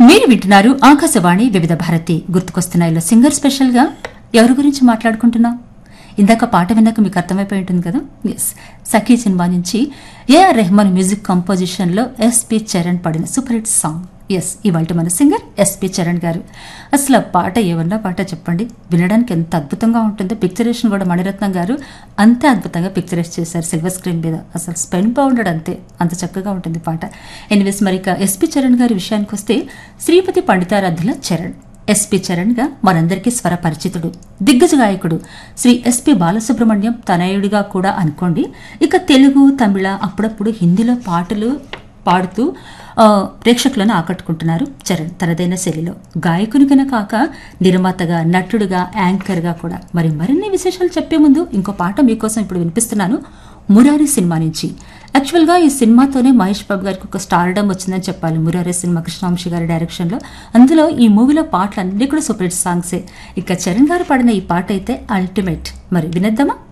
మీరు వింటున్నారు ఆకాశవాణి వివిధ భారతి గుర్తుకొస్తున్నాయిలో సింగర్ స్పెషల్ గా ఎవరి గురించి మాట్లాడుకుంటున్నాం ఇందాక పాట విన్నాక మీకు అర్థమైపోయి ఉంటుంది కదా ఎస్ సఖీ సినిమా నుంచి ఏఆర్ రెహమాన్ మ్యూజిక్ కంపోజిషన్ లో ఎస్పి చరణ్ పాడిన సూపర్ హిట్ సాంగ్ ఎస్ ఇవాళ మన సింగర్ ఎస్పి చరణ్ గారు అసలు ఆ పాట ఏమన్నా పాట చెప్పండి వినడానికి ఎంత అద్భుతంగా ఉంటుందో పిక్చరేషన్ కూడా మణిరత్నం గారు అంతే అద్భుతంగా పిక్చరైజ్ చేశారు సిల్వర్ స్క్రీన్ మీద అసలు స్పెన్ బాగుండడు అంతే అంత చక్కగా ఉంటుంది పాట ఎనివేస్ మరి ఇక ఎస్పి చరణ్ గారి విషయానికి వస్తే శ్రీపతి పండితారాధ్యుల చరణ్ ఎస్పి చరణ్ గా మనందరికీ స్వర పరిచితుడు దిగ్గజ గాయకుడు శ్రీ ఎస్పి బాలసుబ్రహ్మణ్యం తనయుడిగా కూడా అనుకోండి ఇక తెలుగు తమిళ అప్పుడప్పుడు హిందీలో పాటలు పాడుతూ ఆ, ప్రేక్షకులను ఆకట్టుకుంటున్నారు చరణ్ తనదైన శైలిలో గాయకునిగా కాక నిర్మాతగా నటుడుగా యాంకర్గా కూడా మరి మరిన్ని విశేషాలు చెప్పే ముందు ఇంకో పాట మీకోసం ఇప్పుడు వినిపిస్తున్నాను మురారి సినిమా నుంచి యాక్చువల్గా ఈ సినిమాతోనే మహేష్ బాబు గారికి ఒక స్టార్డమ్ వచ్చిందని చెప్పాలి మురారి సినిమా కృష్ణవంశీ గారి డైరెక్షన్లో అందులో ఈ మూవీలో పాటలు అన్నీ కూడా సూపర్ హిట్ సాంగ్సే ఇక చరణ్ గారు పాడిన ఈ పాట అయితే అల్టిమేట్ మరి వినేద్దామా